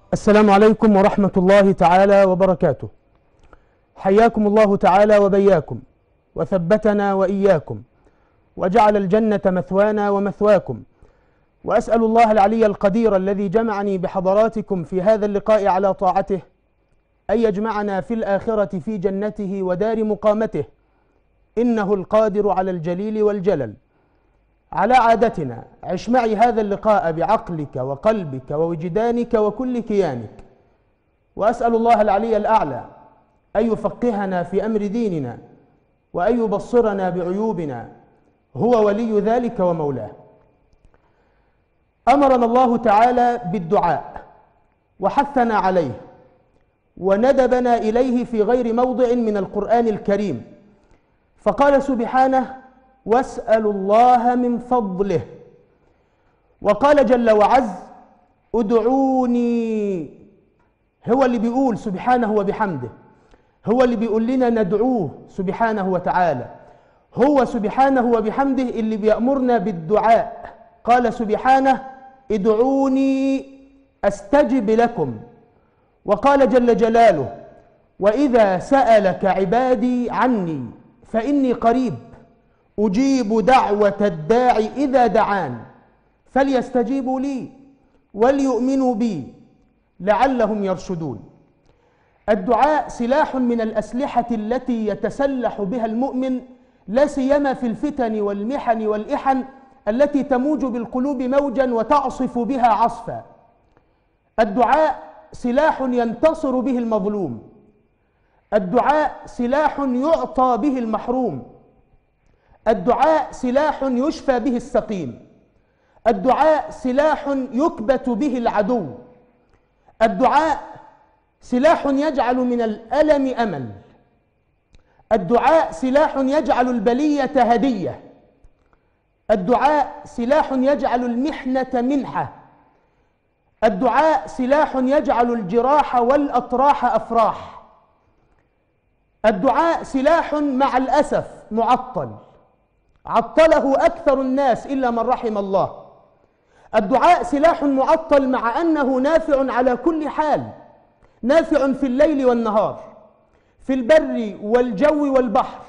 السلام عليكم ورحمة الله تعالى وبركاته حياكم الله تعالى وبياكم وثبتنا وإياكم وجعل الجنة مثوانا ومثواكم وأسأل الله العلي القدير الذي جمعني بحضراتكم في هذا اللقاء على طاعته أن يجمعنا في الآخرة في جنته ودار مقامته إنه القادر على الجليل والجلل على عادتنا عش معي هذا اللقاء بعقلك وقلبك ووجدانك وكل كيانك وأسأل الله العلي الأعلى أن يفقهنا في أمر ديننا وأن يبصرنا بعيوبنا هو ولي ذلك ومولاه أمرنا الله تعالى بالدعاء وحثنا عليه وندبنا إليه في غير موضع من القرآن الكريم فقال سبحانه واسألوا الله من فضله وقال جل وعز ادعوني هو اللي بيقول سبحانه وبحمده هو اللي بيقول لنا ندعوه سبحانه وتعالى هو سبحانه وبحمده اللي بيأمرنا بالدعاء قال سبحانه ادعوني استجب لكم وقال جل جلاله واذا سالك عبادي عني فاني قريب اجيب دعوه الداعي اذا دعان فليستجيبوا لي وليؤمنوا بي لعلهم يرشدون الدعاء سلاح من الاسلحه التي يتسلح بها المؤمن لا سيما في الفتن والمحن والاحن التي تموج بالقلوب موجا وتعصف بها عصفا الدعاء سلاح ينتصر به المظلوم الدعاء سلاح يعطى به المحروم الدعاء سلاح يشفى به السقيم الدعاء سلاح يكبت به العدو الدعاء سلاح يجعل من الالم امل الدعاء سلاح يجعل البليه هديه الدعاء سلاح يجعل المحنه منحه الدعاء سلاح يجعل الجراح والاطراح افراح الدعاء سلاح مع الاسف معطل عطله اكثر الناس الا من رحم الله الدعاء سلاح معطل مع انه نافع على كل حال نافع في الليل والنهار في البر والجو والبحر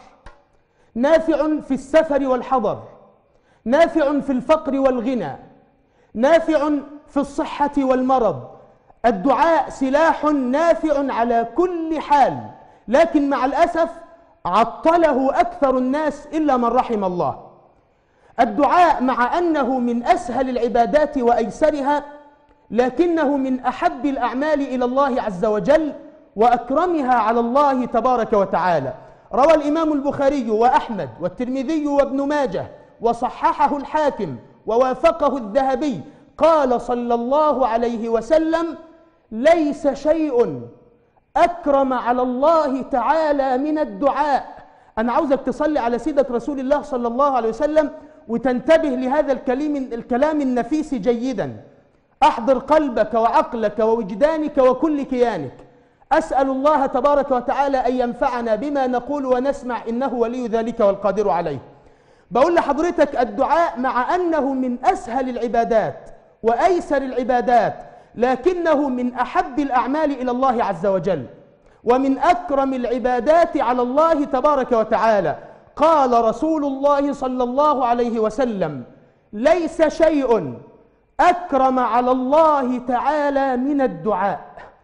نافع في السفر والحضر نافع في الفقر والغنى نافع في الصحة والمرض الدعاء سلاح نافع على كل حال لكن مع الأسف عطله أكثر الناس إلا من رحم الله الدعاء مع أنه من أسهل العبادات وأيسرها لكنه من أحب الأعمال إلى الله عز وجل وأكرمها على الله تبارك وتعالى روى الإمام البخاري وأحمد والترمذي وابن ماجه وصححه الحاكم ووافقه الذهبي قال صلى الله عليه وسلم ليس شيء أكرم على الله تعالى من الدعاء أنا عاوزك تصلي على سيدة رسول الله صلى الله عليه وسلم وتنتبه لهذا الكلام, الكلام النفيس جيدا أحضر قلبك وعقلك ووجدانك وكل كيانك أسأل الله تبارك وتعالى أن ينفعنا بما نقول ونسمع إنه ولي ذلك والقادر عليه بقول لحضرتك الدعاء مع أنه من أسهل العبادات وأيسر العبادات لكنه من أحب الأعمال إلى الله عز وجل ومن أكرم العبادات على الله تبارك وتعالى قال رسول الله صلى الله عليه وسلم ليس شيء أكرم على الله تعالى من الدعاء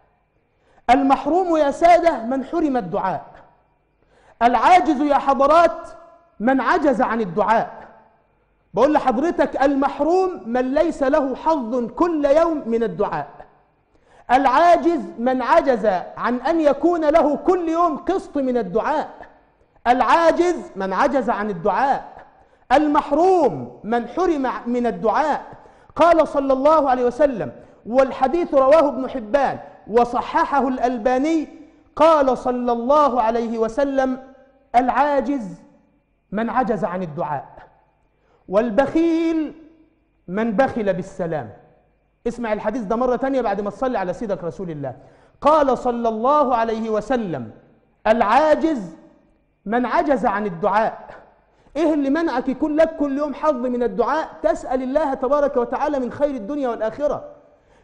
المحروم يا سادة من حرم الدعاء العاجز يا حضرات من عجز عن الدعاء بقول لحضرتك المحروم من ليس له حظ كل يوم من الدعاء العاجز من عجز عن أن يكون له كل يوم قسط من الدعاء العاجز من عجز عن الدعاء المحروم من حرم من الدعاء قال صلى الله عليه وسلم والحديث رواه ابن حبان وصححه الألباني قال صلى الله عليه وسلم العاجز من عجز عن الدعاء والبخيل من بخل بالسلام اسمع الحديث ده مرة تانية بعد ما تصلي على سيدك رسول الله قال صلى الله عليه وسلم العاجز من عجز عن الدعاء ايه اللي منعك يكون لك كل يوم حظ من الدعاء تسأل الله تبارك وتعالى من خير الدنيا والآخرة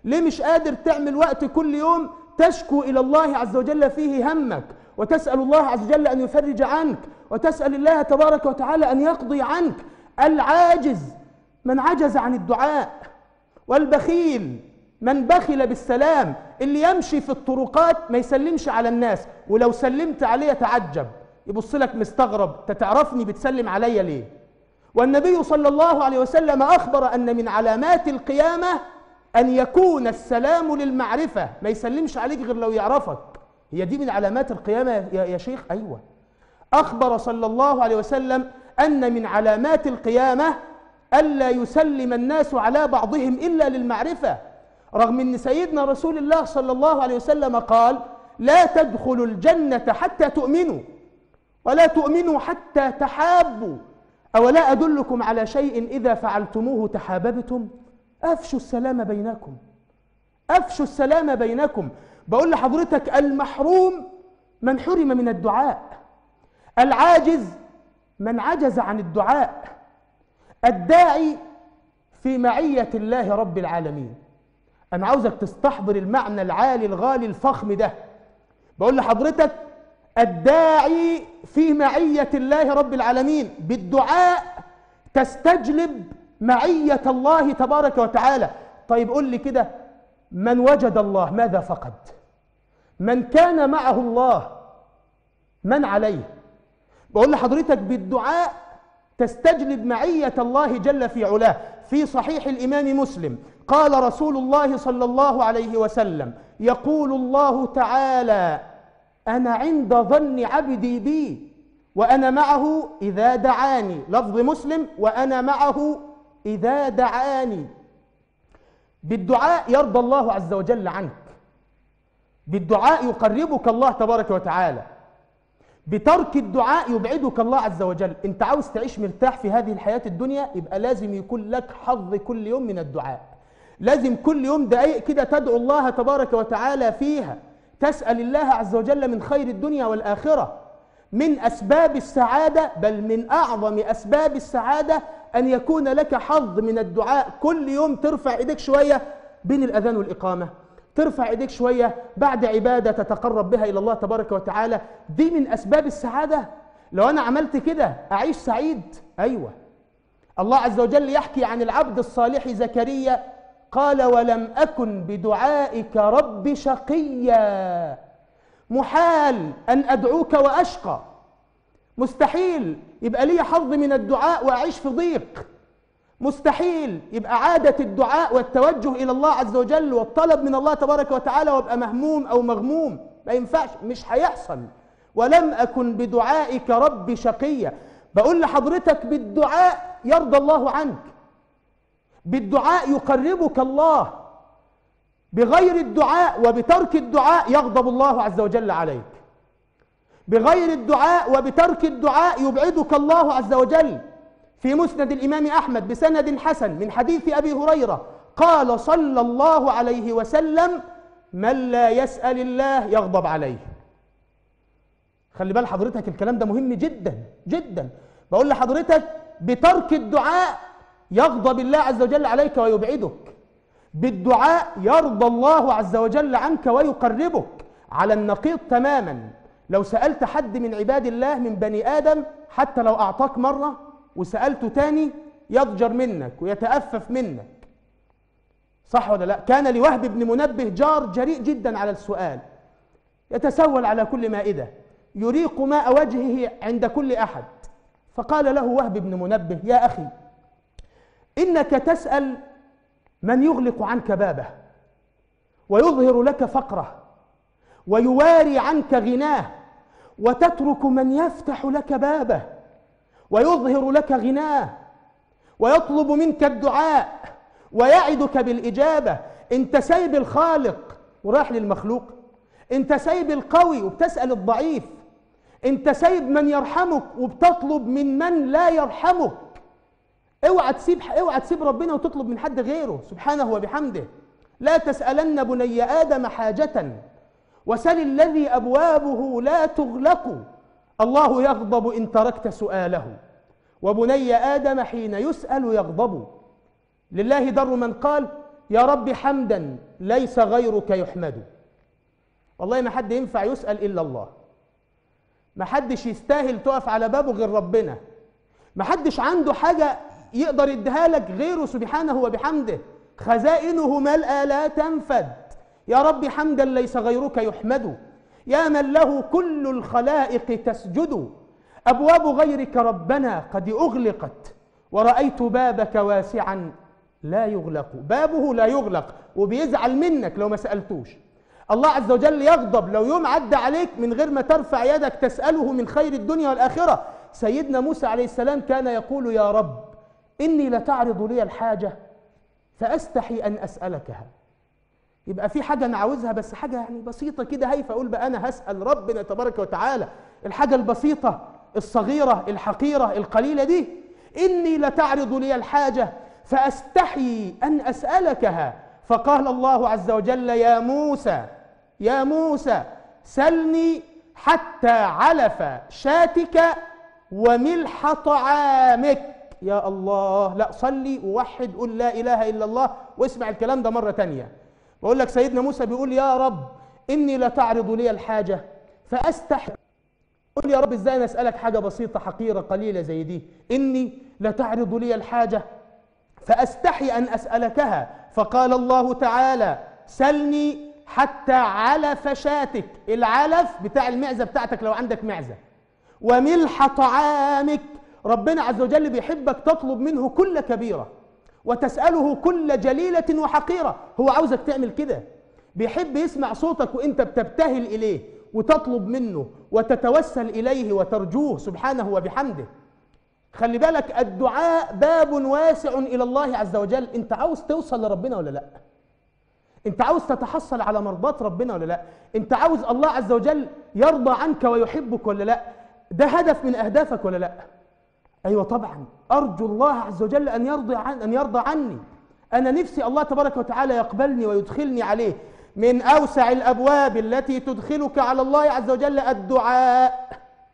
ليه مش قادر تعمل وقت كل يوم تشكو إلى الله عز وجل فيه همك وتسأل الله عز وجل أن يفرج عنك وتسأل الله تبارك وتعالى أن يقضي عنك العاجز من عجز عن الدعاء والبخيل من بخل بالسلام اللي يمشي في الطرقات ما يسلمش على الناس ولو سلمت عليه يتعجب يبص لك مستغرب تتعرفني بتسلم عليا ليه والنبي صلى الله عليه وسلم أخبر أن من علامات القيامة أن يكون السلام للمعرفة ما يسلمش عليك غير لو يعرفك هي دي من علامات القيامة يا, يا شيخ أيوة أخبر صلى الله عليه وسلم أن من علامات القيامة ألا يسلم الناس على بعضهم إلا للمعرفة رغم أن سيدنا رسول الله صلى الله عليه وسلم قال لا تدخلوا الجنة حتى تؤمنوا ولا تؤمنوا حتى تحابوا أولا أدلكم على شيء إذا فعلتموه تحاببتم أفشوا السلام بينكم أفشوا السلام بينكم بقول لحضرتك المحروم من حرم من الدعاء العاجز من عجز عن الدعاء الداعي في معية الله رب العالمين أنا عاوزك تستحضر المعنى العالي الغالي الفخم ده بقول لحضرتك الداعي في معية الله رب العالمين بالدعاء تستجلب معية الله تبارك وتعالى طيب قول لي كده من وجد الله ماذا فقد من كان معه الله من عليه بقول لحضرتك بالدعاء تستجلب معية الله جل في علاه في صحيح الإمام مسلم قال رسول الله صلى الله عليه وسلم يقول الله تعالى أنا عند ظن عبدي بي وأنا معه إذا دعاني لفظ مسلم وأنا معه إذا دعاني بالدعاء يرضى الله عز وجل عنك بالدعاء يقربك الله تبارك وتعالى بترك الدعاء يبعدك الله عز وجل انت عاوز تعيش مرتاح في هذه الحياة الدنيا يبقى لازم يكون لك حظ كل يوم من الدعاء لازم كل يوم دقايق كده تدعو الله تبارك وتعالى فيها تسأل الله عز وجل من خير الدنيا والآخرة من أسباب السعادة بل من أعظم أسباب السعادة أن يكون لك حظ من الدعاء كل يوم ترفع إيديك شوية بين الأذان والإقامة ترفع إيديك شوية بعد عبادة تتقرب بها إلى الله تبارك وتعالى دي من أسباب السعادة لو أنا عملت كده أعيش سعيد أيوة الله عز وجل يحكي عن العبد الصالح زكريا قال ولم أكن بدعائك رب شقيا محال أن أدعوك وأشقى مستحيل يبقى لي حظ من الدعاء وأعيش في ضيق مستحيل يبقى عادة الدعاء والتوجه إلى الله عز وجل والطلب من الله تبارك وتعالى وابقى مهموم أو مغموم ما ينفعش مش هيحصل ولم أكن بدعائك رب شقيا بقول لحضرتك بالدعاء يرضى الله عنك بالدعاء يقربك الله بغير الدعاء وبترك الدعاء يغضب الله عز وجل عليك بغير الدعاء وبترك الدعاء يبعدك الله عز وجل في مسند الإمام أحمد بسند حسن من حديث أبي هريرة قال صلى الله عليه وسلم من لا يسأل الله يغضب عليه خلي بال حضرتك الكلام ده مهم جدا جدا بقول لحضرتك بترك الدعاء يغضب الله عز وجل عليك ويبعدك بالدعاء يرضى الله عز وجل عنك ويقربك على النقيض تماما لو سألت حد من عباد الله من بني آدم حتى لو أعطاك مرة وسألته تاني يضجر منك ويتأفف منك صح ولا لا كان لوهب بن منبه جار جريء جدا على السؤال يتسول على كل مائدة يريق ماء وجهه عند كل أحد فقال له وهب بن منبه يا أخي إنك تسأل من يغلق عنك بابه ويظهر لك فقره ويواري عنك غناه وتترك من يفتح لك بابه ويظهر لك غناه ويطلب منك الدعاء ويعدك بالإجابة انت سايب الخالق ورايح للمخلوق انت سايب القوي وبتسأل الضعيف انت سايب من يرحمك وبتطلب من من لا يرحمك اوعى تسيب اوعى تسيب ربنا وتطلب من حد غيره سبحانه وبحمده لا تسألن بني آدم حاجة وسل الذي أبوابه لا تغلق الله يغضب إن تركت سؤاله وبني آدم حين يسأل يغضب لله در من قال يا رب حمدا ليس غيرك يحمد والله ما حد ينفع يسأل إلا الله ما حدش يستاهل تقف على بابه غير ربنا ما حدش عنده حاجة يقدر يديها لك غيره سبحانه وبحمده خزائنه ملأى لا تنفد يا رب حمدا ليس غيرك يحمد يا من له كل الخلائق تسجد أبواب غيرك ربنا قد أغلقت ورأيت بابك واسعا لا يغلق بابه لا يغلق وبيزعل منك لو ما سألتوش الله عز وجل يغضب لو يوم عدى عليك من غير ما ترفع يدك تسأله من خير الدنيا والآخرة سيدنا موسى عليه السلام كان يقول يا رب إني لتعرض لي الحاجة فأستحي أن أسألكها يبقى في حاجة أنا عاوزها بس حاجة يعني بسيطة كده هايفة أقول بقى أنا هسأل ربنا تبارك وتعالى الحاجة البسيطة الصغيرة الحقيرة القليلة دي إني لتعرض لي الحاجة فأستحي أن أسألكها فقال الله عز وجل يا موسى يا موسى سلني حتى علف شاتك وملح طعامك يا الله لا صلي ووحد قل لا إله إلا الله واسمع الكلام ده مرة تانية بقول لك سيدنا موسى بيقول يا رب إني لتعرض لي الحاجة فأستحي قل يا رب ازاي انا اسالك حاجه بسيطه حقيره قليله زي دي اني لتعرض لي الحاجه فاستحي ان اسالكها فقال الله تعالى سلني حتى علف شاتك العلف بتاع المعزه بتاعتك لو عندك معزه وملح طعامك ربنا عز وجل بيحبك تطلب منه كل كبيره وتساله كل جليله وحقيره هو عاوزك تعمل كده بيحب يسمع صوتك وانت بتبتهل اليه وتطلب منه وتتوسل اليه وترجوه سبحانه وبحمده خلي بالك الدعاء باب واسع الى الله عز وجل انت عاوز توصل لربنا ولا لا انت عاوز تتحصل على مرضات ربنا ولا لا انت عاوز الله عز وجل يرضى عنك ويحبك ولا لا ده هدف من اهدافك ولا لا ايوه طبعا ارجو الله عز وجل ان يرضى عن ان يرضى عني انا نفسي الله تبارك وتعالى يقبلني ويدخلني عليه من اوسع الابواب التي تدخلك على الله عز وجل الدعاء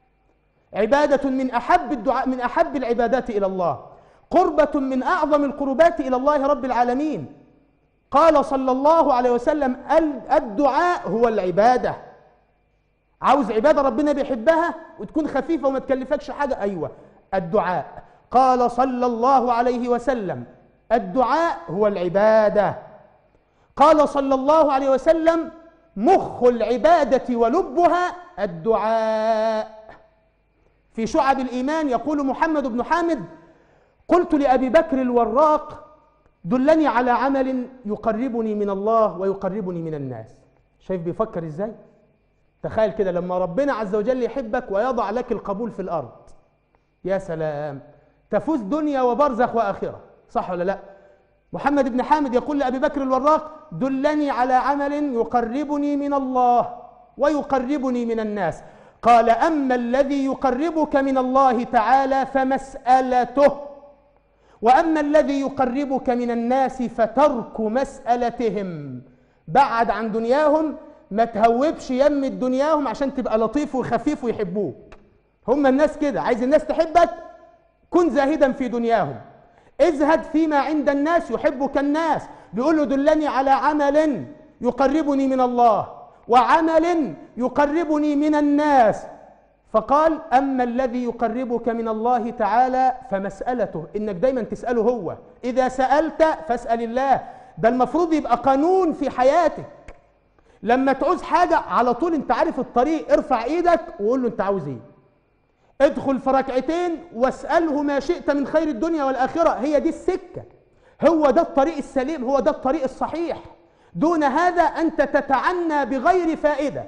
عباده من احب الدعاء من احب العبادات الى الله قربه من اعظم القربات الى الله رب العالمين قال صلى الله عليه وسلم الدعاء هو العباده عاوز عباده ربنا بيحبها وتكون خفيفه وما تكلفكش حاجه ايوه الدعاء قال صلى الله عليه وسلم الدعاء هو العباده قال صلى الله عليه وسلم مخ العباده ولبها الدعاء في شعب الايمان يقول محمد بن حامد قلت لابي بكر الوراق دلني على عمل يقربني من الله ويقربني من الناس شايف بيفكر ازاي تخيل كده لما ربنا عز وجل يحبك ويضع لك القبول في الارض يا سلام تفوز دنيا وبرزخ واخره صح ولا لا محمد بن حامد يقول لابي بكر الوراق دلني على عمل يقربني من الله ويقربني من الناس قال اما الذي يقربك من الله تعالى فمسالته واما الذي يقربك من الناس فترك مسالتهم بعد عن دنياهم ما تهوبش يم دنياهم عشان تبقى لطيف وخفيف ويحبوك هم الناس كده عايز الناس تحبك كن زاهدا في دنياهم ازهد فيما عند الناس يحبك الناس بيقول له دلني على عمل يقربني من الله وعمل يقربني من الناس فقال اما الذي يقربك من الله تعالى فمسالته انك دايما تساله هو اذا سالت فاسال الله ده المفروض يبقى قانون في حياتك لما تعوز حاجه على طول انت عارف الطريق ارفع ايدك وقول له انت عاوز ايه ادخل في ركعتين واساله ما شئت من خير الدنيا والاخره هي دي السكه هو ده الطريق السليم هو ده الطريق الصحيح دون هذا انت تتعنى بغير فائده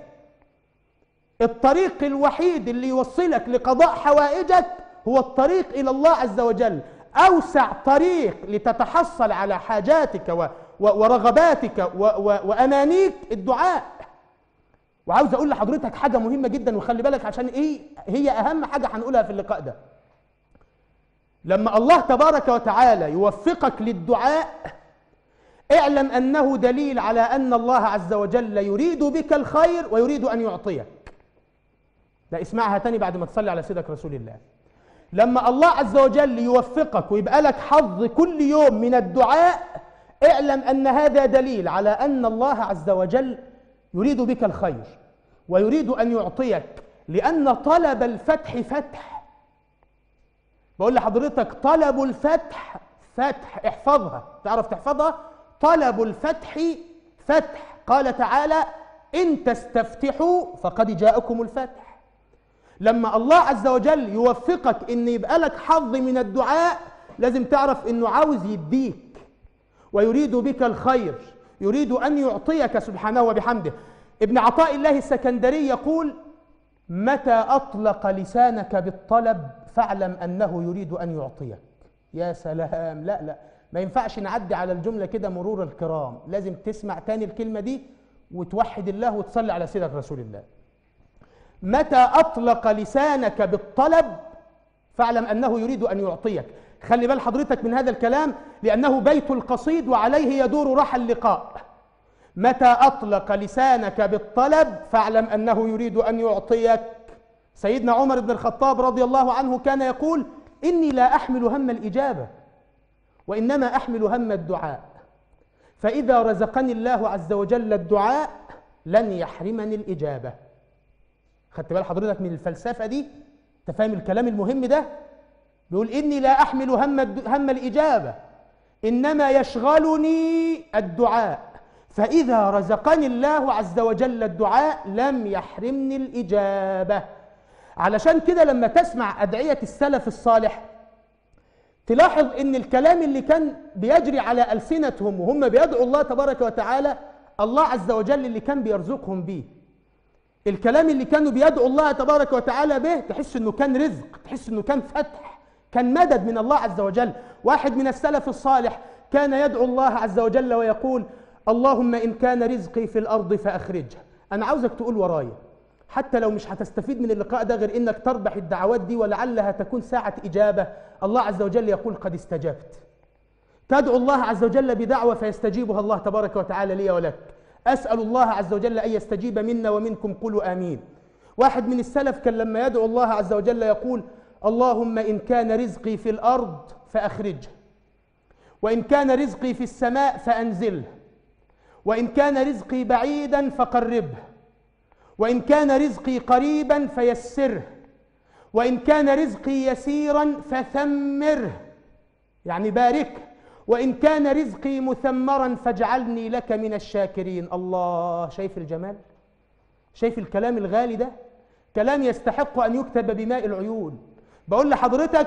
الطريق الوحيد اللي يوصلك لقضاء حوائجك هو الطريق الى الله عز وجل اوسع طريق لتتحصل على حاجاتك و و ورغباتك و و وامانيك الدعاء وعاوز اقول لحضرتك حاجه مهمه جدا وخلي بالك عشان ايه هي اهم حاجه هنقولها في اللقاء ده لما الله تبارك وتعالى يوفقك للدعاء اعلم انه دليل على ان الله عز وجل يريد بك الخير ويريد ان يعطيك لا اسمعها تاني بعد ما تصلي على سيدك رسول الله لما الله عز وجل يوفقك ويبقى لك حظ كل يوم من الدعاء اعلم أن هذا دليل على أن الله عز وجل يريد بك الخير ويريد أن يعطيك لأن طلب الفتح فتح بقول لحضرتك طلب الفتح فتح احفظها تعرف تحفظها طلب الفتح فتح قال تعالى إن تستفتحوا فقد جاءكم الفتح لما الله عز وجل يوفقك إن يبقى لك حظ من الدعاء لازم تعرف إنه عاوز يديك ويريد بك الخير يريد أن يعطيك سبحانه وبحمده ابن عطاء الله السكندري يقول متى أطلق لسانك بالطلب فاعلم أنه يريد أن يعطيك يا سلام لا لا ما ينفعش نعدي على الجملة كده مرور الكرام لازم تسمع تاني الكلمة دي وتوحد الله وتصلي على سيدة رسول الله متى أطلق لسانك بالطلب فاعلم أنه يريد أن يعطيك خلي بال حضرتك من هذا الكلام لأنه بيت القصيد وعليه يدور رحى اللقاء متى أطلق لسانك بالطلب فاعلم أنه يريد أن يعطيك سيدنا عمر بن الخطاب رضي الله عنه كان يقول إني لا أحمل هم الإجابة وإنما أحمل هم الدعاء فإذا رزقني الله عز وجل الدعاء لن يحرمني الإجابة خدت بال حضرتك من الفلسفة دي تفهم الكلام المهم ده بيقول إني لا أحمل هم, هم الإجابة إنما يشغلني الدعاء فإذا رزقني الله عز وجل الدعاء لم يحرمني الإجابة علشان كده لما تسمع أدعية السلف الصالح تلاحظ ان الكلام اللي كان بيجري على ألسنتهم وهم بيدعوا الله تبارك وتعالى الله عز وجل اللي كان بيرزقهم بيه الكلام اللي كانوا بيدعوا الله تبارك وتعالى به تحس انه كان رزق تحس انه كان فتح كان مدد من الله عز وجل واحد من السلف الصالح كان يدعو الله عز وجل ويقول اللهم إن كان رزقي في الأرض فأخرجه أنا عاوزك تقول ورايا حتى لو مش هتستفيد من اللقاء ده غير انك تربح الدعوات دي ولعلها تكون ساعة إجابة الله عز وجل يقول قد استجبت تدعو الله عز وجل بدعوة فيستجيبها الله تبارك وتعالى لي ولك أسأل الله عز وجل أن يستجيب منا ومنكم قولوا آمين واحد من السلف كان لما يدعو الله عز وجل يقول اللهم إن كان رزقي في الأرض فأخرجه وإن كان رزقي في السماء فأنزله وإن كان رزقي بعيدا فقربه وإن كان رزقي قريبا فيسره وإن كان رزقي يسيرا فثمره يعني بارك وإن كان رزقي مثمرا فاجعلني لك من الشاكرين الله شايف الجمال شايف الكلام الغالي ده كلام يستحق أن يكتب بماء العيون بقول لحضرتك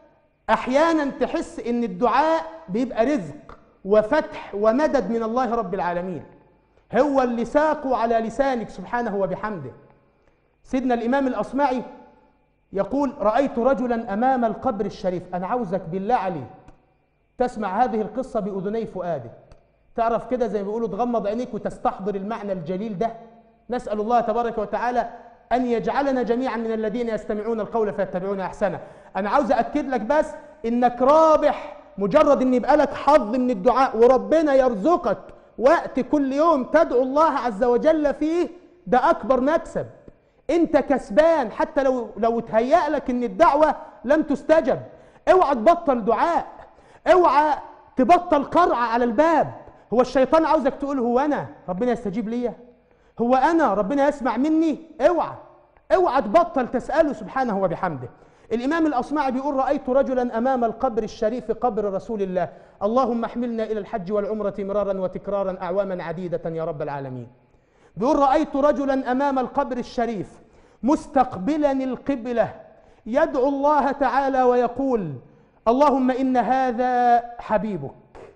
أحيانا تحس إن الدعاء بيبقى رزق وفتح ومدد من الله رب العالمين هو اللي ساقه على لسانك سبحانه وبحمده سيدنا الإمام الأصمعي يقول رأيت رجلا أمام القبر الشريف أنا عاوزك بالله عليك تسمع هذه القصة بأذني فؤادك تعرف كده زي ما بيقولوا تغمض عينيك وتستحضر المعنى الجليل ده نسأل الله تبارك وتعالى أن يجعلنا جميعا من الذين يستمعون القول فيتبعون أحسنه أنا عاوز أكد لك بس إنك رابح مجرد إن يبقى لك حظ من الدعاء وربنا يرزقك وقت كل يوم تدعو الله عز وجل فيه ده أكبر مكسب أنت كسبان حتى لو لو تهيأ لك إن الدعوة لم تستجب اوعى تبطل دعاء اوعى تبطل قرع على الباب هو الشيطان عاوزك تقول هو أنا ربنا يستجيب ليا هو أنا ربنا يسمع مني اوعى اوعى تبطل تسأله سبحانه وبحمده الإمام الأصمعي بيقول رأيت رجلا أمام القبر الشريف قبر رسول الله اللهم احملنا إلى الحج والعمرة مرارا وتكرارا أعواما عديدة يا رب العالمين بيقول رأيت رجلا أمام القبر الشريف مستقبلا القبلة يدعو الله تعالى ويقول اللهم إن هذا حبيبك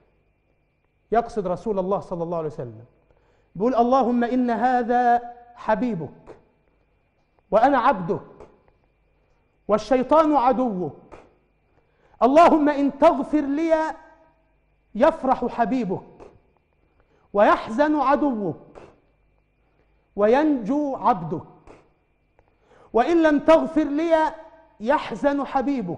يقصد رسول الله صلى الله عليه وسلم بيقول اللهم إن هذا حبيبك وأنا عبدك والشيطان عدوك اللهم إن تغفر لي يفرح حبيبك ويحزن عدوك وينجو عبدك وإن لم تغفر لي يحزن حبيبك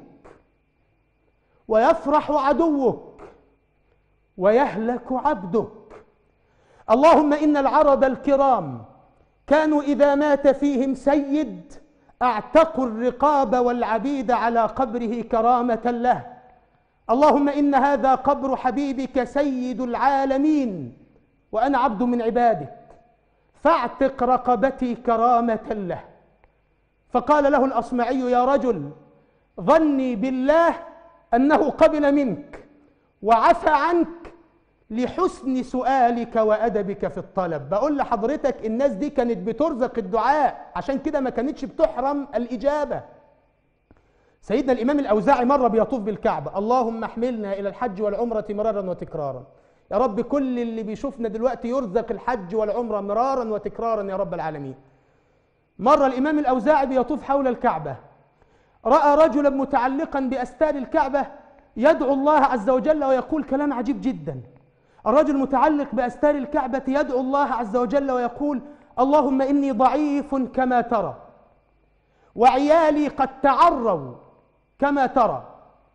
ويفرح عدوك ويهلك عبدك اللهم إن العرب الكرام كانوا إذا مات فيهم سيد اعتقوا الرقاب والعبيد على قبره كرامة له اللهم إن هذا قبر حبيبك سيد العالمين وأنا عبد من عبادك فاعتق رقبتي كرامة له فقال له الأصمعي يا رجل ظني بالله أنه قبل منك وعفى عنك لحسن سؤالك وأدبك في الطلب بقول لحضرتك الناس دي كانت بترزق الدعاء عشان كده ما كانتش بتحرم الإجابة سيدنا الإمام الأوزاعي مرة بيطوف بالكعبة اللهم احملنا إلى الحج والعمرة مرارا وتكرارا يا رب كل اللي بيشوفنا دلوقتي يرزق الحج والعمرة مرارا وتكرارا يا رب العالمين مرة الإمام الأوزاعي بيطوف حول الكعبة رأى رجلا متعلقا بأستار الكعبة يدعو الله عز وجل ويقول كلام عجيب جدا الرجل متعلق بأستار الكعبة يدعو الله عز وجل ويقول اللهم إني ضعيف كما ترى وعيالي قد تعروا كما ترى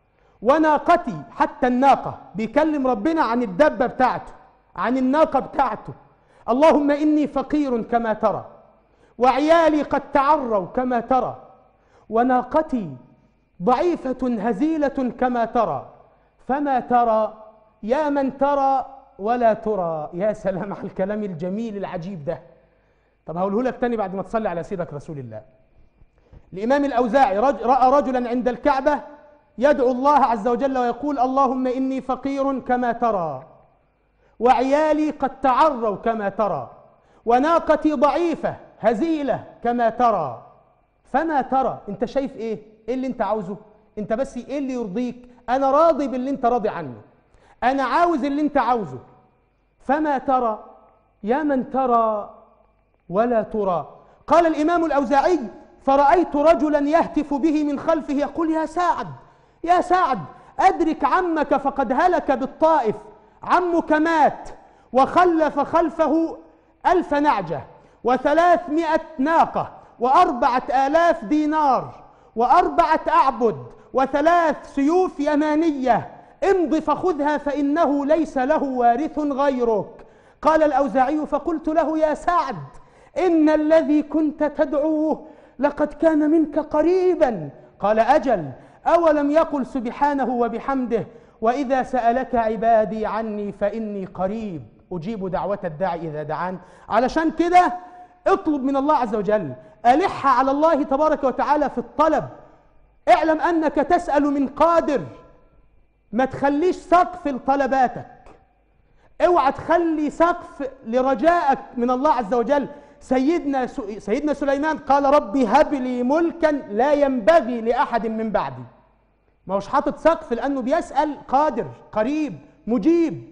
وناقتي حتى الناقة بيكلم ربنا عن الدبة بتاعته عن الناقة بتاعته اللهم إني فقير كما ترى وعيالي قد تعروا كما ترى وناقتي ضعيفة هزيلة كما ترى فما ترى يا من ترى ولا ترى يا سلام على الكلام الجميل العجيب ده طب هقوله لك تاني بعد ما تصلي على سيدك رسول الله الإمام الأوزاعي رج رأى رجلا عند الكعبة يدعو الله عز وجل ويقول اللهم إني فقير كما ترى وعيالي قد تعروا كما ترى وناقتي ضعيفة هزيلة كما ترى فما ترى انت شايف ايه ايه اللي انت عاوزه انت بس ايه اللي يرضيك انا راضي باللي انت راضي عنه انا عاوز اللي انت عاوزه فما ترى يا من ترى ولا ترى قال الامام الاوزاعي فرأيت رجلا يهتف به من خلفه يقول يا سعد يا سعد أدرك عمك فقد هلك بالطائف عمك مات وخلف خلفه ألف نعجة وثلاثمائة ناقة وأربعة آلاف دينار وأربعة أعبد وثلاث سيوف يمانية امض فخذها فإنه ليس له وارث غيرك قال الأوزاعي فقلت له يا سعد إن الذي كنت تدعوه لقد كان منك قريبا قال أجل أولم يقل سبحانه وبحمده وإذا سألك عبادي عني فإني قريب أجيب دعوة الداعي إذا دعان علشان كده اطلب من الله عز وجل ألح على الله تبارك وتعالى في الطلب اعلم أنك تسأل من قادر ما تخليش سقف لطلباتك اوعى تخلي سقف لرجائك من الله عز وجل سيدنا سيدنا سليمان قال ربي هب لي ملكا لا ينبغي لاحد من بعدي ما هوش حاطط سقف لانه بيسال قادر قريب مجيب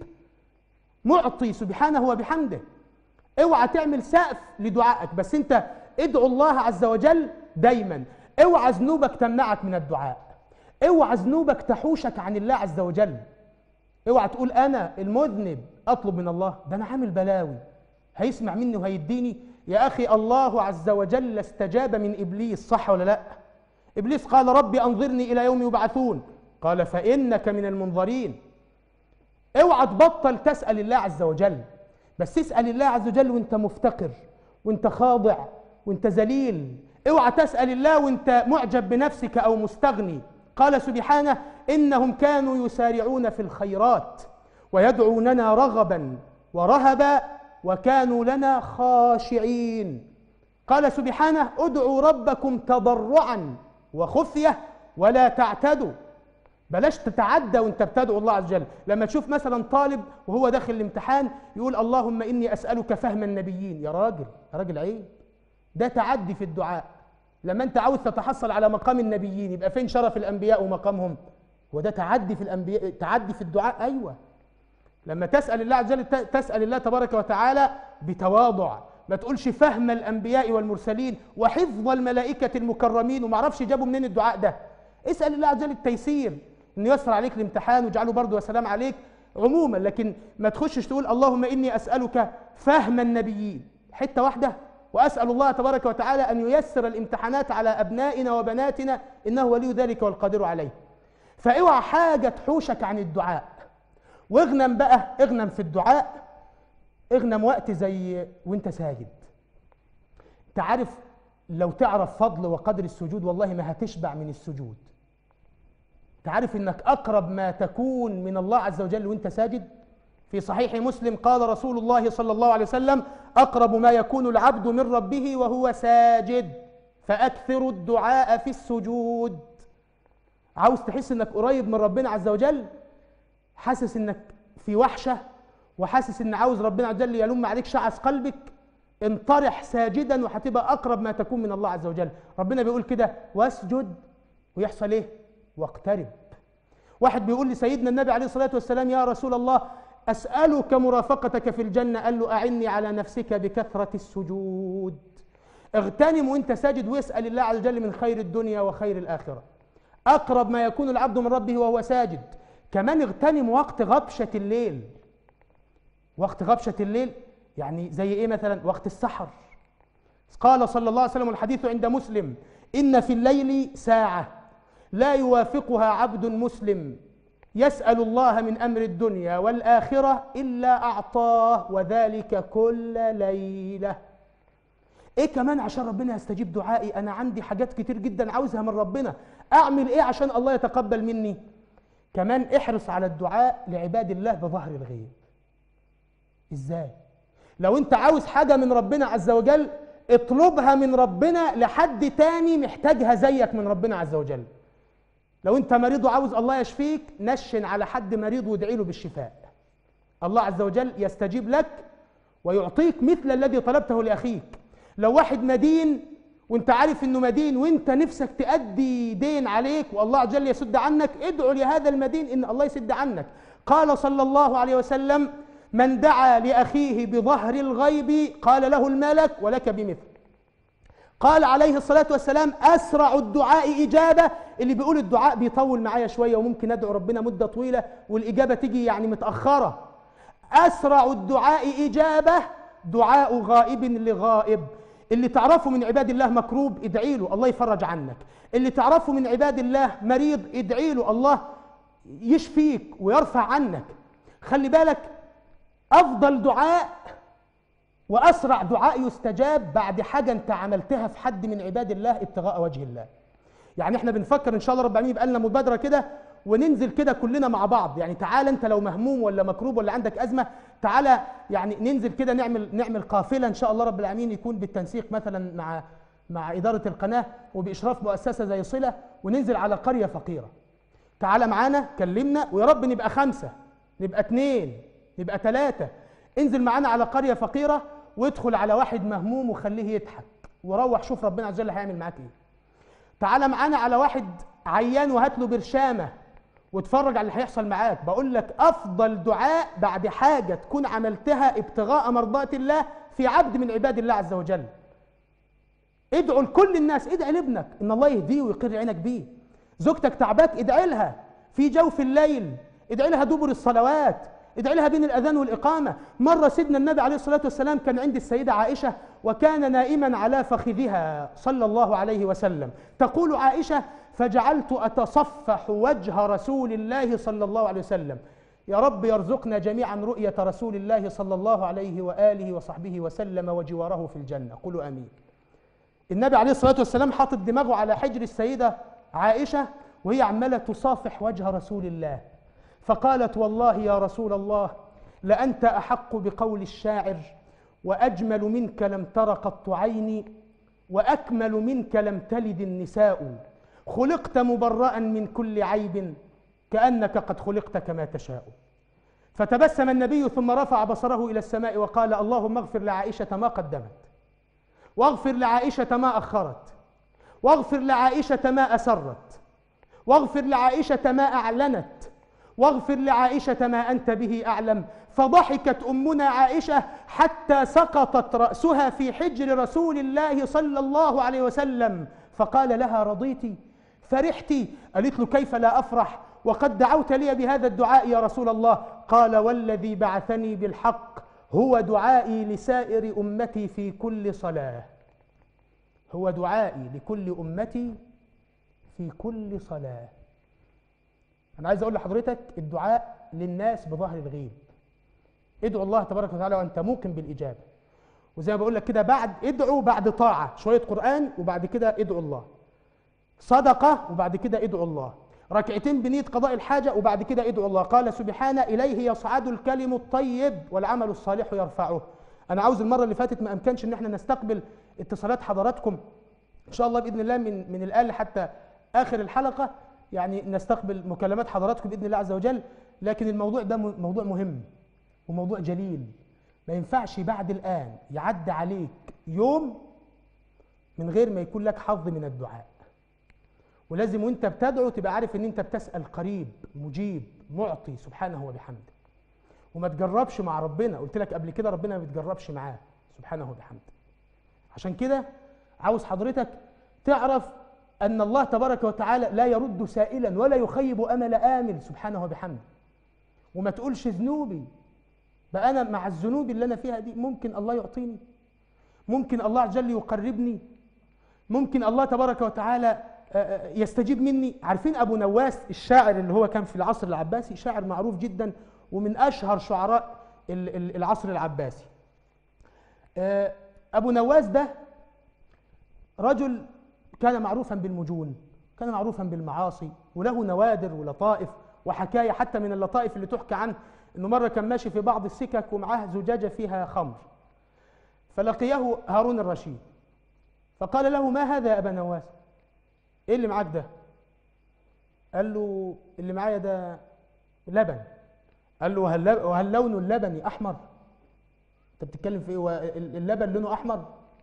معطي سبحانه وبحمده اوعى تعمل سقف لدعائك بس انت ادعو الله عز وجل دايما اوعى ذنوبك تمنعك من الدعاء اوعى ذنوبك تحوشك عن الله عز وجل اوعى تقول انا المذنب اطلب من الله ده انا عامل بلاوي هيسمع مني وهيديني يا اخي الله عز وجل استجاب من ابليس صح ولا لا ابليس قال ربي انظرني الى يوم يبعثون قال فانك من المنظرين اوعى تبطل تسال الله عز وجل بس اسال الله عز وجل وانت مفتقر وانت خاضع وانت ذليل اوعى تسال الله وانت معجب بنفسك او مستغني قال سبحانه انهم كانوا يسارعون في الخيرات ويدعوننا رغبا ورهبا وكانوا لنا خاشعين قال سبحانه ادعوا ربكم تضرعا وخفيه ولا تعتدوا بلاش تتعدى وانت بتدعو الله عز وجل لما تشوف مثلا طالب وهو داخل الامتحان يقول اللهم اني اسالك فهم النبيين يا راجل يا راجل عيب ده تعدي في الدعاء لما انت عاوز تتحصل على مقام النبيين يبقى فين شرف الانبياء ومقامهم وده تعدي في الانبياء تعدي في الدعاء ايوه لما تسال الله عز وجل تسال الله تبارك وتعالى بتواضع ما تقولش فهم الانبياء والمرسلين وحفظ الملائكه المكرمين وما اعرفش جابوا منين الدعاء ده اسال الله عز وجل التيسير انه يسر عليك الامتحان ويجعله برضه وسلام عليك عموما لكن ما تخشش تقول اللهم اني اسالك فهم النبيين حته واحده واسال الله تبارك وتعالى ان ييسر الامتحانات على ابنائنا وبناتنا انه ولي ذلك والقادر عليه فاوعى حاجه تحوشك عن الدعاء واغنم بقى اغنم في الدعاء اغنم وقت زي وانت ساجد انت عارف لو تعرف فضل وقدر السجود والله ما هتشبع من السجود تعرف انك اقرب ما تكون من الله عز وجل وانت ساجد في صحيح مسلم قال رسول الله صلى الله عليه وسلم اقرب ما يكون العبد من ربه وهو ساجد فاكثر الدعاء في السجود عاوز تحس انك قريب من ربنا عز وجل حاسس انك في وحشه وحاسس ان عاوز ربنا عز وجل يلم عليك شعث قلبك انطرح ساجدا وهتبقى اقرب ما تكون من الله عز وجل ربنا بيقول كده واسجد ويحصل ايه واقترب واحد بيقول لسيدنا النبي عليه الصلاه والسلام يا رسول الله اسالك مرافقتك في الجنه قال له اعني على نفسك بكثره السجود اغتنم وانت ساجد واسال الله عز وجل من خير الدنيا وخير الاخره اقرب ما يكون العبد من ربه وهو ساجد كمان اغتنم وقت غبشه الليل وقت غبشه الليل يعني زي ايه مثلا وقت السحر قال صلى الله عليه وسلم الحديث عند مسلم ان في الليل ساعه لا يوافقها عبد مسلم يسال الله من امر الدنيا والاخره الا اعطاه وذلك كل ليله ايه كمان عشان ربنا يستجيب دعائي انا عندي حاجات كتير جدا عاوزها من ربنا اعمل ايه عشان الله يتقبل مني كمان احرص على الدعاء لعباد الله بظهر الغيب ازاي لو انت عاوز حاجه من ربنا عز وجل اطلبها من ربنا لحد تاني محتاجها زيك من ربنا عز وجل لو انت مريض وعاوز الله يشفيك نشن على حد مريض وادعي له بالشفاء الله عز وجل يستجيب لك ويعطيك مثل الذي طلبته لاخيك لو واحد مدين وانت عارف انه مدين وانت نفسك تأدي دين عليك والله عز وجل يسد عنك ادعو لهذا المدين ان الله يسد عنك قال صلى الله عليه وسلم من دعا لاخيه بظهر الغيب قال له الملك ولك بمثل قال عليه الصلاة والسلام أسرع الدعاء إجابة اللي بيقول الدعاء بيطول معايا شوية وممكن أدعو ربنا مدة طويلة والإجابة تيجي يعني متأخرة أسرع الدعاء إجابة دعاء غائب لغائب اللي تعرفه من عباد الله مكروب ادعي له الله يفرج عنك اللي تعرفه من عباد الله مريض ادعي له الله يشفيك ويرفع عنك خلي بالك أفضل دعاء وأسرع دعاء يستجاب بعد حاجة أنت عملتها في حد من عباد الله ابتغاء وجه الله يعني احنا بنفكر ان شاء الله رب العالمين يبقى لنا مبادره كده وننزل كده كلنا مع بعض يعني تعالى انت لو مهموم ولا مكروب ولا عندك ازمه تعالى يعني ننزل كده نعمل نعمل قافله ان شاء الله رب العالمين يكون بالتنسيق مثلا مع مع اداره القناه وباشراف مؤسسه زي صله وننزل على قريه فقيره تعالى معانا كلمنا ويا رب نبقى خمسه نبقى اثنين نبقى ثلاثه انزل معانا على قريه فقيره وادخل على واحد مهموم وخليه يضحك وروح شوف ربنا عز وجل هيعمل معاك ايه تعالى معانا على واحد عيان وهات له برشامه واتفرج على اللي هيحصل معاك بقول لك افضل دعاء بعد حاجه تكون عملتها ابتغاء مرضات الله في عبد من عباد الله عز وجل ادعوا لكل الناس ادعي لابنك ان الله يهديه ويقر عينك بيه زوجتك تعباك ادعي لها في جوف الليل ادعي لها دبر الصلوات ادعي لها بين الاذان والاقامه مره سيدنا النبي عليه الصلاه والسلام كان عند السيده عائشه وكان نائما على فخذها صلى الله عليه وسلم تقول عائشه فجعلت اتصفح وجه رسول الله صلى الله عليه وسلم يا رب يرزقنا جميعا رؤيه رسول الله صلى الله عليه واله وصحبه وسلم وجواره في الجنه قولوا امين النبي عليه الصلاه والسلام حاطط دماغه على حجر السيده عائشه وهي عماله تصافح وجه رسول الله فقالت والله يا رسول الله لأنت أحق بقول الشاعر وأجمل منك لم تر قط عيني وأكمل منك لم تلد النساء خلقت مبرأ من كل عيب كأنك قد خلقت كما تشاء فتبسم النبي ثم رفع بصره إلى السماء وقال اللهم اغفر لعائشة ما قدمت واغفر لعائشة ما أخرت واغفر لعائشة ما أسرت واغفر لعائشة ما أعلنت واغفر لعائشة ما أنت به أعلم فضحكت أمنا عائشة حتى سقطت رأسها في حجر رسول الله صلى الله عليه وسلم فقال لها رضيتي فرحتي قالت له كيف لا أفرح وقد دعوت لي بهذا الدعاء يا رسول الله قال والذي بعثني بالحق هو دعائي لسائر أمتي في كل صلاة هو دعائي لكل أمتي في كل صلاة أنا عايز أقول لحضرتك الدعاء للناس بظهر الغيب ادعو الله تبارك وتعالى وأنت موقن بالإجابة وزي ما بقول لك كده بعد ادعو بعد طاعة شوية قرآن وبعد كده ادعو الله صدقة وبعد كده ادعو الله ركعتين بنية قضاء الحاجة وبعد كده ادعو الله قال سبحانه إليه يصعد الكلم الطيب والعمل الصالح يرفعه أنا عاوز المرة اللي فاتت ما أمكنش إن احنا نستقبل اتصالات حضراتكم إن شاء الله بإذن الله من من الآن حتى آخر الحلقة يعني نستقبل مكالمات حضراتكم بإذن الله عز وجل لكن الموضوع ده موضوع مهم وموضوع جليل ما ينفعش بعد الآن يعدي عليك يوم من غير ما يكون لك حظ من الدعاء ولازم وانت بتدعو تبقى عارف ان انت بتسأل قريب مجيب معطي سبحانه وبحمده وما تجربش مع ربنا قلت لك قبل كده ربنا ما بيتجربش معاه سبحانه وبحمده عشان كده عاوز حضرتك تعرف أن الله تبارك وتعالى لا يرد سائلا ولا يخيب أمل آمل سبحانه وبحمده وما تقولش ذنوبي بقى أنا مع الذنوب اللي أنا فيها دي ممكن الله يعطيني ممكن الله عز وجل يقربني ممكن الله تبارك وتعالى يستجيب مني عارفين أبو نواس الشاعر اللي هو كان في العصر العباسي شاعر معروف جدا ومن أشهر شعراء العصر العباسي أبو نواس ده رجل كان معروفا بالمجون كان معروفا بالمعاصي وله نوادر ولطائف وحكاية حتى من اللطائف اللي تحكى عنه انه مرة كان ماشي في بعض السكك ومعاه زجاجة فيها خمر فلقيه هارون الرشيد فقال له ما هذا يا أبا نواس ايه اللي معاك ده قال له اللي معايا ده لبن قال له وهل, وهل لون اللبن احمر انت بتتكلم في ايه اللبن لونه احمر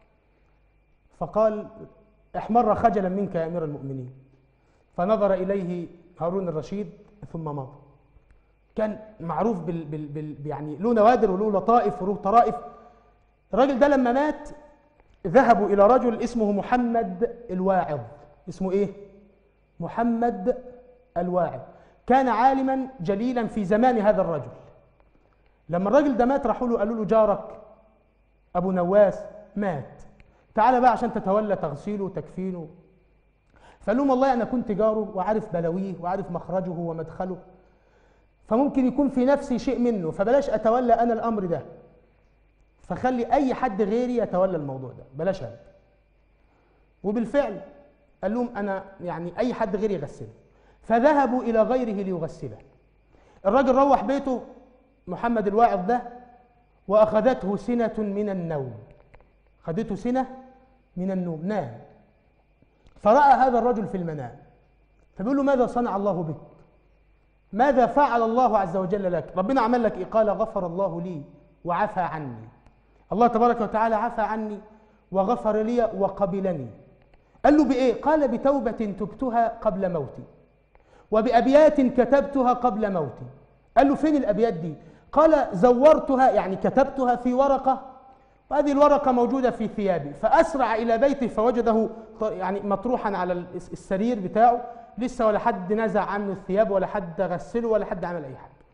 فقال احمر خجلا منك يا امير المؤمنين فنظر اليه هارون الرشيد ثم مضى كان معروف بال, بال, بال يعني له نوادر وله لطائف وله طرائف الراجل ده لما مات ذهبوا الى رجل اسمه محمد الواعظ اسمه ايه محمد الواعظ كان عالما جليلا في زمان هذا الرجل لما الراجل ده مات راحوا له قالوا له جارك ابو نواس مات تعالى بقى عشان تتولى تغسيله وتكفينه فقال لهم والله انا كنت جاره وعارف بلاويه وعارف مخرجه ومدخله فممكن يكون في نفسي شيء منه فبلاش اتولى انا الامر ده فخلي اي حد غيري يتولى الموضوع ده بلاش انا وبالفعل قال لهم انا يعني اي حد غيري يغسله فذهبوا الى غيره ليغسله الراجل روح بيته محمد الواعظ ده واخذته سنه من النوم خدته سنه من النوم نام فراى هذا الرجل في المنام فبيقول له ماذا صنع الله بك ماذا فعل الله عز وجل لك ربنا عمل لك إيه قال غفر الله لي وعفى عني الله تبارك وتعالى عفى عني وغفر لي وقبلني قال له بإيه قال بتوبة تبتها قبل موتي وبأبيات كتبتها قبل موتي قال له فين الأبيات دي قال زورتها يعني كتبتها في ورقة وهذه الورقة موجودة في ثيابي فأسرع إلى بيته فوجده يعني مطروحا على السرير بتاعه لسه ولا حد نزع عنه الثياب ولا حد غسله ولا حد عمل أي حاجة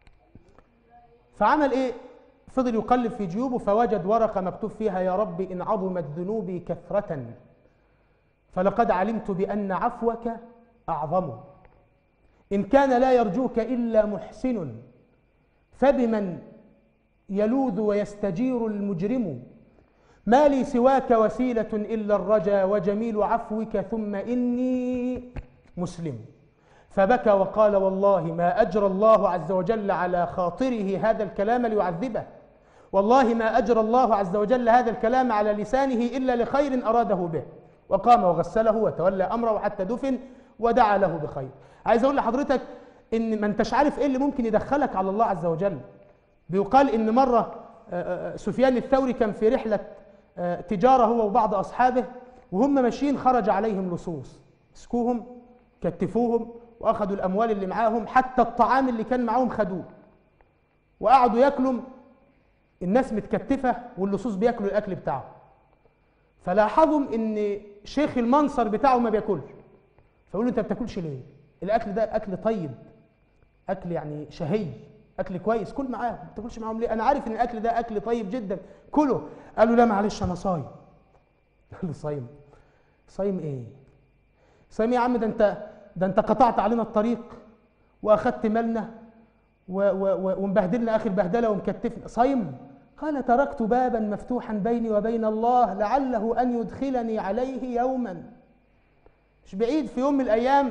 فعمل إيه فضل يقلب في جيوبه فوجد ورقة مكتوب فيها يا رب إن عظمت ذنوبي كثرة فلقد علمت بأن عفوك أعظم إن كان لا يرجوك إلا محسن فبمن يلوذ ويستجير المجرم ما لي سواك وسيلة إلا الرجا وجميل عفوك ثم إني مسلم فبكى وقال والله ما أجرى الله عز وجل على خاطره هذا الكلام ليعذبه والله ما أجرى الله عز وجل هذا الكلام على لسانه إلا لخير أراده به وقام وغسله وتولى أمره حتى دفن ودعا له بخير عايز أقول لحضرتك إن ما أنتش عارف إيه اللي ممكن يدخلك على الله عز وجل بيقال إن مرة سفيان الثوري كان في رحلة تجارة هو وبعض أصحابه وهم ماشيين خرج عليهم لصوص مسكوهم كتفوهم واخذوا الاموال اللي معاهم حتى الطعام اللي كان معاهم خدوه وقعدوا ياكلوا الناس متكتفه واللصوص بياكلوا الاكل بتاعهم فلاحظوا ان شيخ المنصر بتاعه ما بياكلش فيقولوا انت ما بتاكلش ليه الاكل ده اكل طيب اكل يعني شهي اكل كويس كل معاهم ما بتاكلش معاهم ليه انا عارف ان الاكل ده اكل طيب جدا كله قالوا لا معلش انا صايم قال له صايم صايم ايه صايم يا عم ده انت ده انت قطعت علينا الطريق واخدت مالنا ومبهدلنا اخر بهدله ومكتفنا صايم قال تركت بابا مفتوحا بيني وبين الله لعله ان يدخلني عليه يوما مش بعيد في يوم من الايام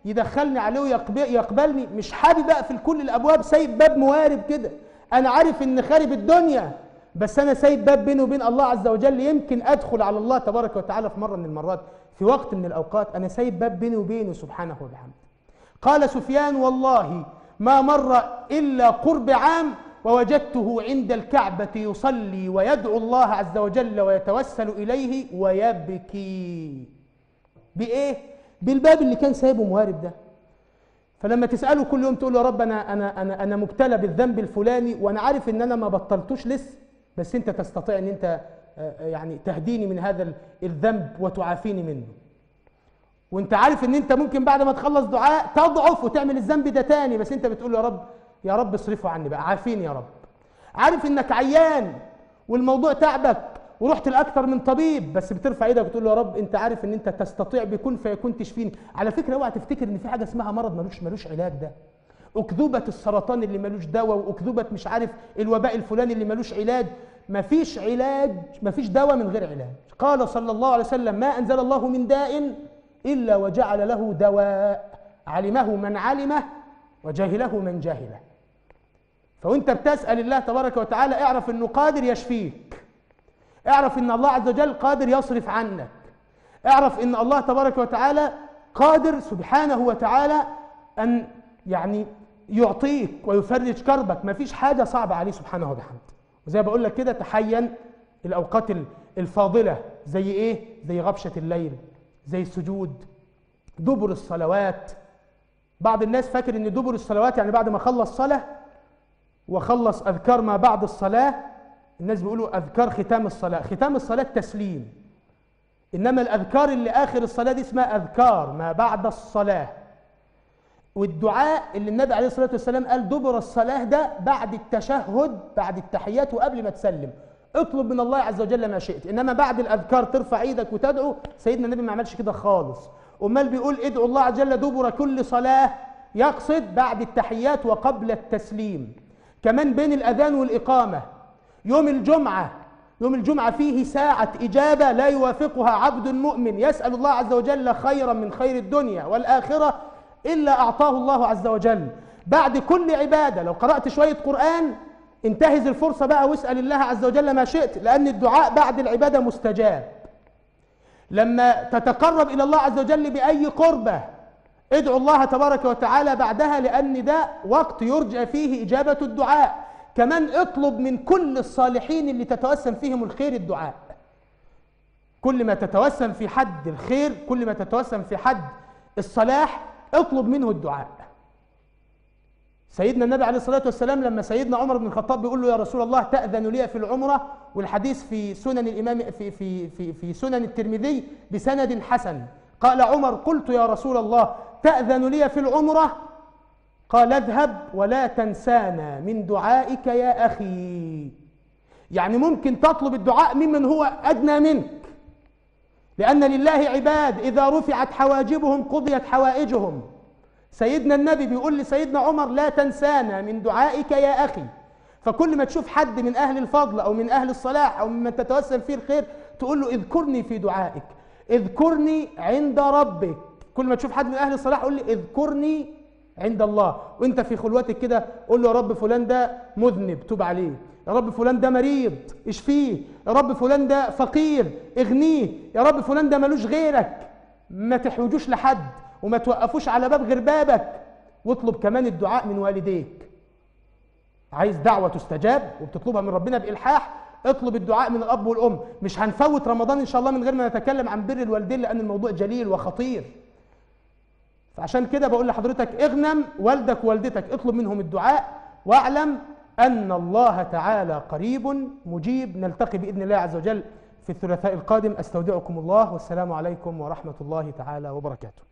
يدخلني عليه ويقبلني مش حابب اقفل كل الابواب سايب باب موارب كده انا عارف ان خارب الدنيا بس انا سايب باب بيني وبين الله عز وجل يمكن ادخل على الله تبارك وتعالى في مره من المرات في وقت من الاوقات انا سايب باب بيني وبينه سبحانه وبحمده قال سفيان والله ما مر الا قرب عام ووجدته عند الكعبة يصلي ويدعو الله عز وجل ويتوسل إليه ويبكي بإيه؟ بالباب اللي كان سايبه موارب ده فلما تسأله كل يوم تقول له يا رب أنا, أنا, أنا, أنا مبتلى بالذنب الفلاني وأنا عارف إن أنا ما بطلتوش لسه بس أنت تستطيع أن أنت يعني تهديني من هذا الذنب وتعافيني منه وانت عارف ان انت ممكن بعد ما تخلص دعاء تضعف وتعمل الذنب ده تاني بس انت بتقول له يا رب يا رب اصرفه عني بقى عافيني يا رب عارف انك عيان والموضوع تعبك ورحت لاكثر من طبيب بس بترفع ايدك وتقول له يا رب انت عارف ان انت تستطيع بكون فيكون تشفيني على فكره اوعى تفتكر ان في حاجه اسمها مرض ملوش ملوش علاج ده اكذوبه السرطان اللي ملوش دواء واكذوبه مش عارف الوباء الفلاني اللي ملوش علاج مفيش علاج مفيش دواء من غير علاج قال صلى الله عليه وسلم ما انزل الله من داء الا وجعل له دواء علمه من علمه وجهله من جهله فوانت بتسال الله تبارك وتعالى اعرف انه قادر يشفيك اعرف ان الله عز وجل قادر يصرف عنك اعرف ان الله تبارك وتعالى قادر سبحانه وتعالى ان يعني يعطيك ويفرج كربك ما فيش حاجه صعبه عليه سبحانه وبحمده وزي ما بقول لك كده تحين الاوقات الفاضله زي ايه زي غبشه الليل زي السجود دبر الصلوات بعض الناس فاكر ان دبر الصلوات يعني بعد ما خلص صلاه وخلص اذكار ما بعد الصلاه الناس بيقولوا اذكار ختام الصلاه ختام الصلاه تسليم انما الاذكار اللي اخر الصلاه دي اسمها اذكار ما بعد الصلاه والدعاء اللي النبي عليه الصلاه والسلام قال دبر الصلاه ده بعد التشهد بعد التحيات وقبل ما تسلم اطلب من الله عز وجل ما شئت انما بعد الاذكار ترفع ايدك وتدعو سيدنا النبي ما عملش كده خالص امال بيقول ادعو الله عز وجل دبر كل صلاه يقصد بعد التحيات وقبل التسليم كمان بين الاذان والاقامه يوم الجمعه يوم الجمعه فيه ساعه اجابه لا يوافقها عبد مؤمن يسال الله عز وجل خيرا من خير الدنيا والاخره الا اعطاه الله عز وجل بعد كل عباده لو قرات شويه قران انتهز الفرصة بقى واسأل الله عز وجل ما شئت لأن الدعاء بعد العبادة مستجاب لما تتقرب إلى الله عز وجل بأي قربة ادعو الله تبارك وتعالى بعدها لأن ده وقت يرجى فيه إجابة الدعاء كمان اطلب من كل الصالحين اللي تتوسم فيهم الخير الدعاء كل ما تتوسم في حد الخير كل ما تتوسم في حد الصلاح اطلب منه الدعاء سيدنا النبي عليه الصلاة والسلام لما سيدنا عمر بن الخطاب بيقول له يا رسول الله تأذن لي في العمرة والحديث في سنن الإمام في في في في سنن الترمذي بسند حسن قال عمر قلت يا رسول الله تأذن لي في العمرة قال اذهب ولا تنسانا من دعائك يا أخي يعني ممكن تطلب الدعاء ممن هو أدنى منك لأن لله عباد إذا رفعت حواجبهم قضيت حوائجهم سيدنا النبي بيقول لسيدنا عمر لا تنسانا من دعائك يا أخي فكل ما تشوف حد من أهل الفضل أو من أهل الصلاح أو ممن تتوسل فيه الخير تقول له اذكرني في دعائك اذكرني عند ربك كل ما تشوف حد من أهل الصلاح قول لي اذكرني عند الله وانت في خلوتك كده قول له يا رب فلان ده مذنب توب عليه يا رب فلان ده مريض اشفيه يا رب فلان ده فقير اغنيه يا رب فلان ده ملوش غيرك ما تحوجوش لحد وما توقفوش على باب غير بابك واطلب كمان الدعاء من والديك عايز دعوة تستجاب وبتطلبها من ربنا بإلحاح اطلب الدعاء من الأب والأم مش هنفوت رمضان إن شاء الله من غير ما نتكلم عن بر الوالدين لأن الموضوع جليل وخطير فعشان كده بقول لحضرتك اغنم والدك ووالدتك اطلب منهم الدعاء واعلم أن الله تعالى قريب مجيب نلتقي بإذن الله عز وجل في الثلاثاء القادم أستودعكم الله والسلام عليكم ورحمة الله تعالى وبركاته